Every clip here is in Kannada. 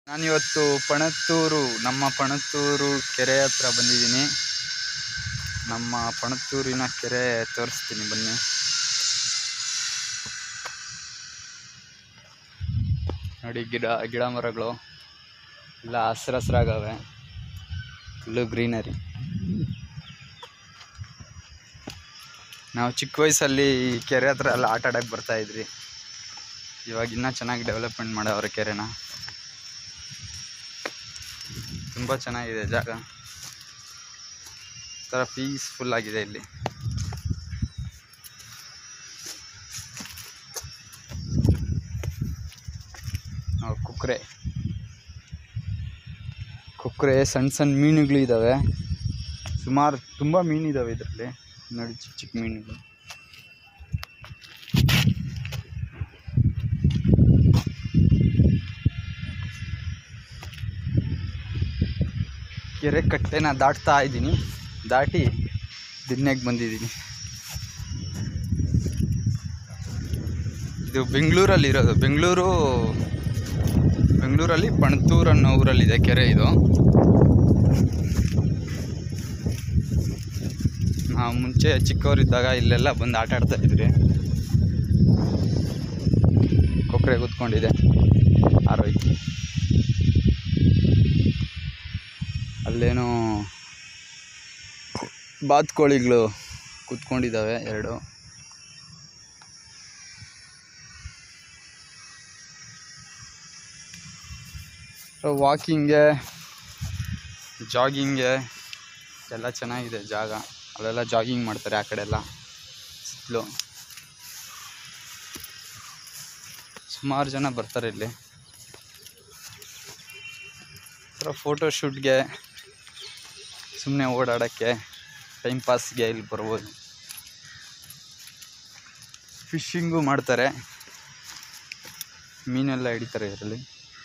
ನಾನಿವತ್ತು ಪಣತ್ತೂರು ನಮ್ಮ ಪಣತ್ತೂರು ಕೆರೆ ಹತ್ರ ಬಂದಿದ್ದೀನಿ ನಮ್ಮ ಪಣತ್ತೂರಿನ ಕೆರೆ ತೋರಿಸ್ತೀನಿ ಬನ್ನಿ ನೋಡಿ ಗಿಡ ಗಿಡ ಮರಗಳು ಎಲ್ಲ ಹಸ್ರು ಹಸ್ರಾಗವೆ ಫುಲ್ಲು ಗ್ರೀನರಿ ನಾವು ಚಿಕ್ಕ ವಯಸ್ಸಲ್ಲಿ ಈ ಕೆರೆ ಹತ್ರ ಎಲ್ಲ ಆಟ ಆಡಕ್ಕೆ ಬರ್ತಾ ಇದ್ರಿ ಇವಾಗ ಇನ್ನೂ ಚೆನ್ನಾಗಿ ಡೆವಲಪ್ಮೆಂಟ್ ಮಾಡವ್ರೆ ಕೆರೆನ ತುಂಬ ಚೆನ್ನಾಗಿದೆ ಜಾಗ ಥರ ಪೀಸ್ಫುಲ್ ಆಗಿದೆ ಇಲ್ಲಿ ನಾವು ಕುಕ್ರೆ ಕುಕ್ರೆ ಸಣ್ಣ ಸಣ್ಣ ಮೀನುಗಳು ಇದ್ದಾವೆ ಸುಮಾರು ತುಂಬ ಮೀನಿದ್ದಾವೆ ಇದರಲ್ಲಿ ನೋಡಿ ಚಿಕ್ಕ ಚಿಕ್ಕ ಮೀನುಗಳು ಕೆರೆ ಕಟ್ಟೆನ ದಾಟ್ತಾ ಇದ್ದೀನಿ ದಾಟಿ ದಿನ್ನೆಗೆ ಬಂದಿದ್ದೀನಿ ಇದು ಬೆಂಗಳೂರಲ್ಲಿ ಇರೋದು ಬೆಂಗಳೂರು ಬೆಂಗಳೂರಲ್ಲಿ ಪಣತೂರು ಅನ್ನೋ ಊರಲ್ಲಿದೆ ಕೆರೆ ಇದು ನಾವು ಮುಂಚೆ ಚಿಕ್ಕವರಿದ್ದಾಗ ಇಲ್ಲೆಲ್ಲ ಬಂದು ಆಟ ಆಡ್ತಾ ಇದ್ರಿ ಕೊಕ್ಕರೆ ಕೂತ್ಕೊಂಡಿದೆ ಆರೋಯ್ತು ಅಲ್ಲೇನೋ ಬಾತುಕೋಳಿಗಳು ಕೂತ್ಕೊಂಡಿದ್ದಾವೆ ಎರಡು ವಾಕಿಂಗ್ಗೆ ಜಾಗಿಂಗ್ಗೆ ಎಲ್ಲ ಚೆನ್ನಾಗಿದೆ ಜಾಗ ಅಲ್ಲೆಲ್ಲ ಜಾಗಿಂಗ್ ಮಾಡ್ತಾರೆ ಆ ಕಡೆ ಎಲ್ಲ ಸುತ್ತಲೂ ಸುಮಾರು ಜನ ಬರ್ತಾರೆ ಇಲ್ಲಿ ಫೋಟೋ ಶೂಟ್ಗೆ ಸುಮ್ಮನೆ ಓಡಾಡೋಕ್ಕೆ ಟೈಮ್ ಪಾಸ್ಗೆ ಇಲ್ಲಿ ಬರ್ಬೋದು ಫಿಶಿಂಗು ಮಾಡ್ತಾರೆ ಮೀನೆಲ್ಲ ಹಿಡಿತಾರೆ ಇದರಲ್ಲಿ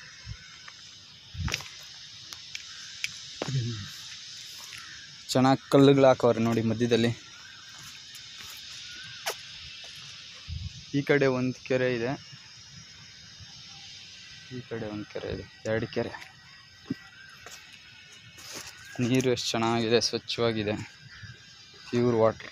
ಚೆನ್ನಾಗಿ ಕಲ್ಲುಗಳು ಹಾಕವ್ರೆ ನೋಡಿ ಮಧ್ಯದಲ್ಲಿ ಈ ಕಡೆ ಒಂದು ಕೆರೆ ಇದೆ ಈ ಕಡೆ ಒಂದು ಕೆರೆ ಇದೆ ಎರಡು ಕೆರೆ ನೀರು ಎಷ್ಟು ಚೆನ್ನಾಗಿದೆ ಸ್ವಚ್ಛವಾಗಿದೆ ಪ್ಯೂರ್ ವಾಟರ್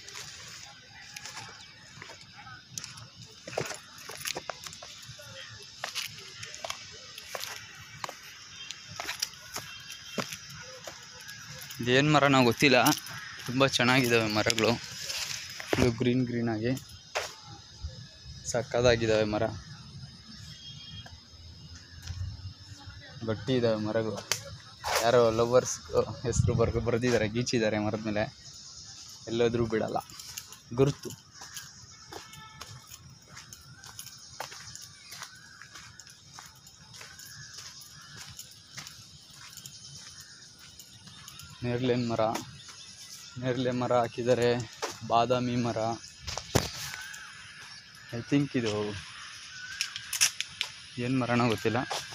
ಇದೇನು ಮರ ನಾವು ಗೊತ್ತಿಲ್ಲ ತುಂಬ ಚೆನ್ನಾಗಿದ್ದಾವೆ ಮರಗಳು ಇದು ಗ್ರೀನ್ ಗ್ರೀನ್ ಆಗಿ ಸಕ್ಕದಾಗಿದ್ದಾವೆ ಮರ ಗಟ್ಟಿ ಇದ್ದಾವೆ ಮರಗಳು ಯಾರೋ ಲವರ್ಸ್ ಹೆಸರು ಬರ್ ಬರೆದಿದ್ದಾರೆ ಗೀಚಿದ್ದಾರೆ ಮರದ ಮೇಲೆ ಎಲ್ಲೋದ್ರೂ ಬಿಡಲ್ಲ ಗುರುತು ನೇರಳೆ ಮರ ನೇರಳೆ ಮರ ಹಾಕಿದ್ದಾರೆ ಬಾದಾಮಿ ಮರ ಐ ಥಿಂಕ್ ಇದು ಏನು ಮರನೋ ಗೊತ್ತಿಲ್ಲ